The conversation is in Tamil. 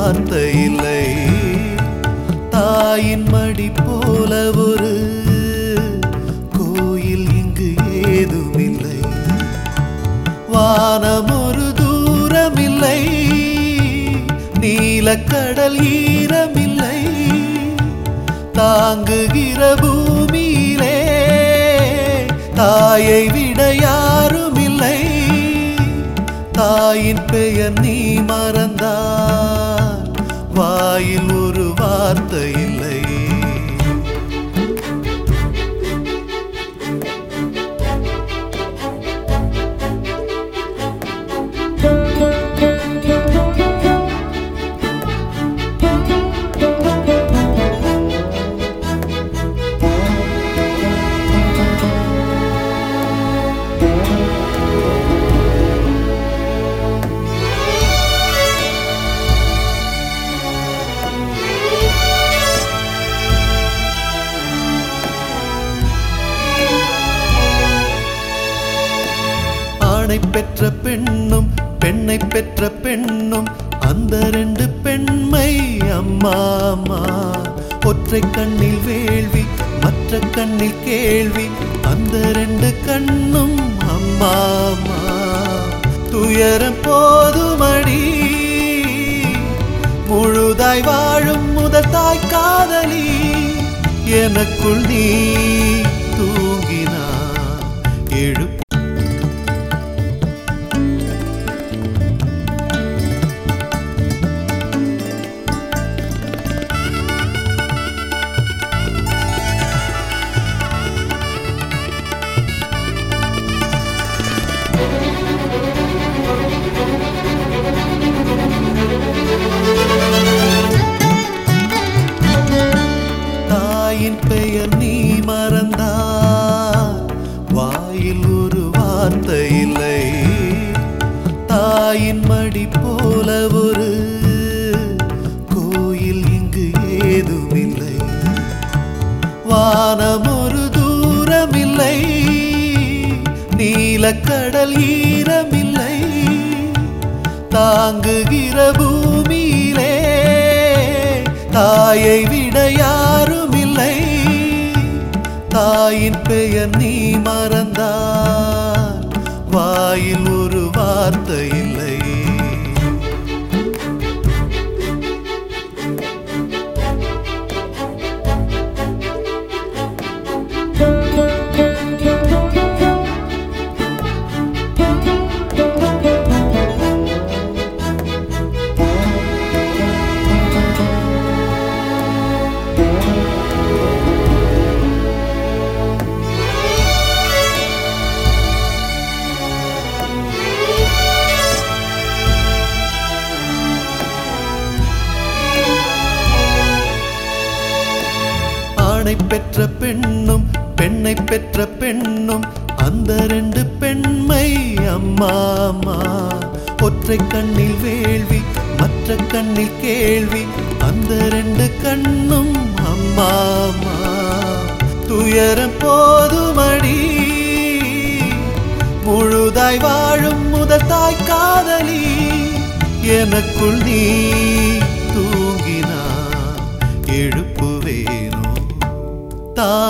வார்த்தை இல்லை தாயின் மடி போல ஒரு கோயில் இங்கு ஏதுமில்லை வானம் ஒரு தூரமில்லை நீலக்கடல் ஈரமில்லை தாங்குகிற பூமியிலே தாயை விட யாருமில்லை தாயின் பெயர் நீ மறந்தால் வாயில் ஒரு வார்த்தை இல்லை ஆணை பெற்ற பெண்ணும் பெண்ணை பெற்ற பெண்ணும் அந்த ரெண்டு பெண்மை அம்மா அம்மா ஒற்றை கண்ணில் வேள்வி மற்ற கண்ணில் கேள்வி அந்த ரெண்டு கண்ணும் அம்மா அம்மா துயரம் போதுமடி முழுதாய் வாழும் முதல் தாய் காதலி எனக்குள் நீ தூங்கினா எழு தாயின் பெயர் நீ மறந்தால் வாயில் ஒரு வார்த்தை இல்லை தாயின் மடி போல ஒரு கோயில் இங்கு ஏதுமில்லை வானம் ஒரு தூரமில்லை நீலக்கடல் ஈரமில்லை தாங்குகிற பூமியிலே தாயை விட யாருமில்லை தாயின் பெயர் நீ மறந்தால் வாயில் ஒரு வார்த்தை இல்லை ஆணை பெற்ற பெண்ணும் பெண்ணை பெற்ற பெண்ணும் அந்த ரெண்டு பெண்மை அம்மா அம்மா ஒற்றை கண்ணில் வேள்வி மற்ற கண்ணில் கேள்வி அந்த ரெண்டு கண்ணும் அம்மா அம்மா துயரம் போதுமடி முழுதாய் வாழும் முதல் தாய் காதலி எனக்குள் நீ